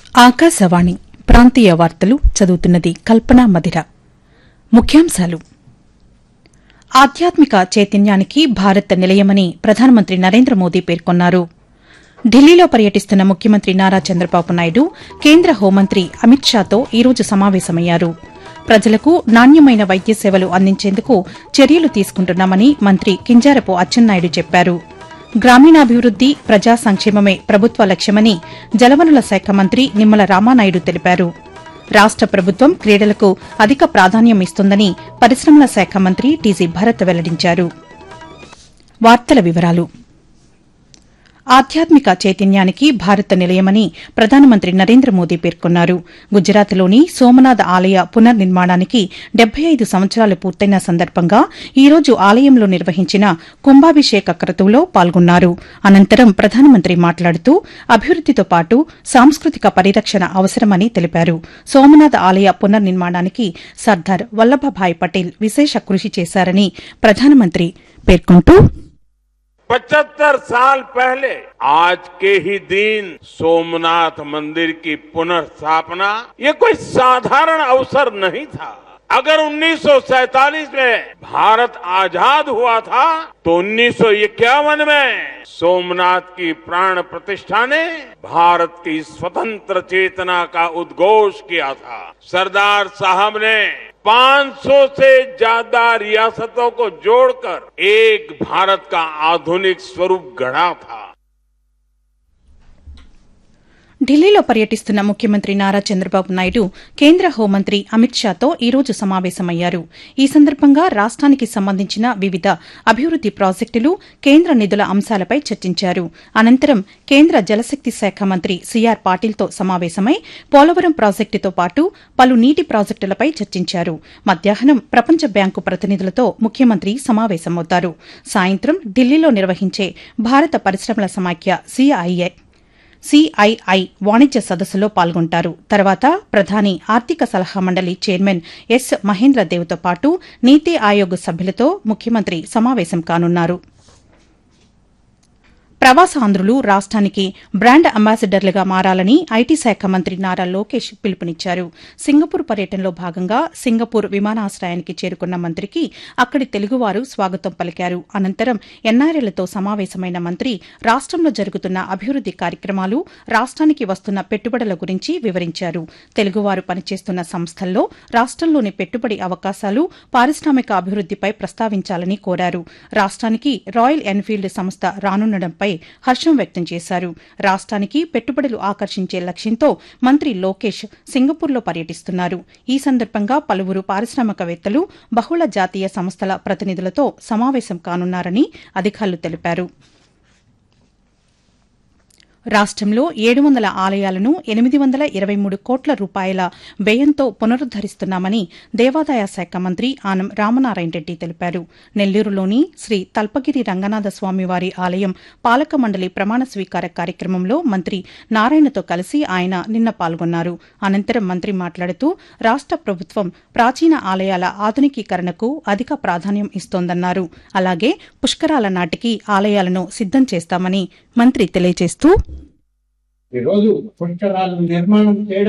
ఆకాశవాణి ప్రాంతీయ వార్తలు చదువుతున్నది కల్పన మధిర ముఖ్యాంశాలు ఆధ్యాత్మిక చైతన్యానికి భారత్ నిలయమని ప్రధానమంత్రి నరేంద్ర మోదీ పేర్కొన్నారు ఢిల్లీలో పర్యటిస్తున్న ముఖ్యమంత్రి నారా చంద్రబాబు నాయుడు కేంద్ర హోంమంత్రి అమిత్ షాతో ఈరోజు సమావేశమయ్యారు ప్రజలకు నాణ్యమైన వైద్య సేవలు అందించేందుకు చర్యలు తీసుకుంటున్నామని మంత్రి కింజారపు అచ్చెన్నాయుడు చెప్పారు గ్రామీణాభివృద్ది ప్రజా సంక్షేమమే ప్రభుత్వ లక్ష్యమని జలవనరుల శాఖ మంత్రి నిమ్మల రామానాయుడు తెలిపారు రాష్ట ప్రభుత్వం క్రీడలకు అధిక ప్రాధాన్యం ఇస్తుందని పరిశ్రమల శాఖ మంత్రి టీజీ భరత్ వెల్లడించారు వార్తల వివరాలు ఆధ్యాత్మిక చైతన్యానికి భారత్ నిలయమని ప్రధానమంత్రి నరేంద్ర మోదీ పేర్కొన్నారు గుజరాత్లోని సోమనాథ్ ఆలయ పునర్నిర్మాణానికి డెబ్బై ఐదు సంవత్సరాలు పూర్తయిన సందర్భంగా ఈ రోజు ఆలయంలో నిర్వహించిన కుంభాభిషేక క్రతువులో పాల్గొన్నారు అనంతరం ప్రధానమంత్రి మాట్లాడుతూ అభివృద్దితో పాటు సాంస్కృతిక పరిరక్షణ అవసరమని తెలిపారు సోమనాథ్ ఆలయ పునర్నిర్మాణానికి సర్దార్ వల్లభభాయ్ పటేల్ విశేష కృషి చేశారని ప్రధానమంత్రి పేర్కొంటూ पचहत्तर साल पहले आज के ही दिन सोमनाथ मंदिर की पुनर्स्थापना ये कोई साधारण अवसर नहीं था अगर 1947 में भारत आजाद हुआ था तो 1951 में सोमनाथ की प्राण प्रतिष्ठा ने भारत की स्वतंत्र चेतना का उद्घोष किया था सरदार साहब ने 500 से ज्यादा रियासतों को जोड़कर एक भारत का आधुनिक स्वरूप गढ़ा था ఢిల్లీలో పర్యటిస్తున్న ముఖ్యమంత్రి నారా చంద్రబాబు నాయుడు కేంద్ర హోంమంత్రి అమిత్ షాతో ఈ రోజు సమావేశమయ్యారు ఈ సందర్భంగా రాష్ట్రానికి సంబంధించిన వివిధ అభివృద్ది ప్రాజెక్టులు కేంద్ర నిధుల అంశాలపై చర్చించారు అనంతరం కేంద్ర జలశక్తి శాఖ మంత్రి సిఆర్ పాటిల్తో సమావేశమై పోలవరం ప్రాజెక్టుతో పాటు పలు నీటి ప్రాజెక్టులపై చర్చించారు మధ్యాహ్నం ప్రపంచ బ్యాంకు ప్రతినిధులతో ముఖ్యమంత్రి సమావేశమవుతారు సాయంత్రం ఢిల్లీలో నిర్వహించే భారత పరిశ్రమల సమాఖ్య సిఐఐ సిఐఐ వాణిజ్య సదస్సులో పాల్గొంటారు తర్వాత ప్రధాని ఆర్థిక సలహా మండలి చైర్మన్ ఎస్ మహేంద్రదేవ్తో పాటు నీతి ఆయోగ్ సభ్యులతో ముఖ్యమంత్రి సమావేశం కానున్నారు ప్రవాసాంధ్రులు రాష్ట్రానికి బ్రాండ్ అంబాసిడర్లుగా మారాలని ఐటీ శాఖ మంత్రి నారా లోకేష్ పిలుపునిచ్చారు సింగపూర్ పర్యటనలో భాగంగా సింగపూర్ విమానాశ్రయానికి చేరుకున్న మంత్రికి అక్కడి తెలుగువారు స్వాగతం పలికారు అనంతరం ఎన్ఆర్ఎలతో సమావేశమైన మంత్రి రాష్టంలో జరుగుతున్న అభివృద్ది కార్యక్రమాలు రాష్ట్రానికి వస్తున్న పెట్టుబడుల గురించి వివరించారు తెలుగువారు పనిచేస్తున్న సంస్థల్లో రాష్టంలోని పెట్టుబడి అవకాశాలు పారిశ్రామిక అభివృద్దిపై ప్రస్తావించాలని కోరారు రాష్ట్రానికి రాయల్ ఎన్ఫీల్డ్ సంస్థ రానుండడంపై హర్షం వ్యక్తం చేశారు రాష్ట్రానికి పెట్టుబడులు ఆకర్షించే లక్ష్యంతో మంత్రి లోకేష్ సింగపూర్లో పర్యటిస్తున్నారు ఈ సందర్భంగా పలువురు పారిశ్రామికవేత్తలు బహుళ జాతీయ సంస్థల ప్రతినిధులతో సమావేశం కానున్నారని అధికారులు తెలిపారు రాష్టంలో ఏడు వందల ఆలయాలను ఎనిమిది వందల ఇరవై మూడు కోట్ల రూపాయల వ్యయంతో పునరుద్దరిస్తున్నామని దేవాదాయ శాఖ మంత్రి ఆనం రామనారాయణ రెడ్డి తెలిపారు నెల్లూరులోని శ్రీ తల్పగిరి రంగనాథ స్వామివారి ఆలయం పాలక మండలి ప్రమాణ స్వీకార కార్యక్రమంలో మంత్రి నారాయణతో కలిసి ఆయన నిన్న పాల్గొన్నారు అనంతరం మంత్రి మాట్లాడుతూ రాష్ట ప్రభుత్వం ప్రాచీన ఆలయాల ఆధునికీకరణకు అధిక ప్రాధాన్యం ఇస్తోందన్నారు అలాగే పుష్కరాల నాటికి ఆలయాలను సిద్దం చేస్తామని మంత్రి తెలియజేస్తూ ఈరోజు పుష్కరాలు నిర్మాణం చేయడం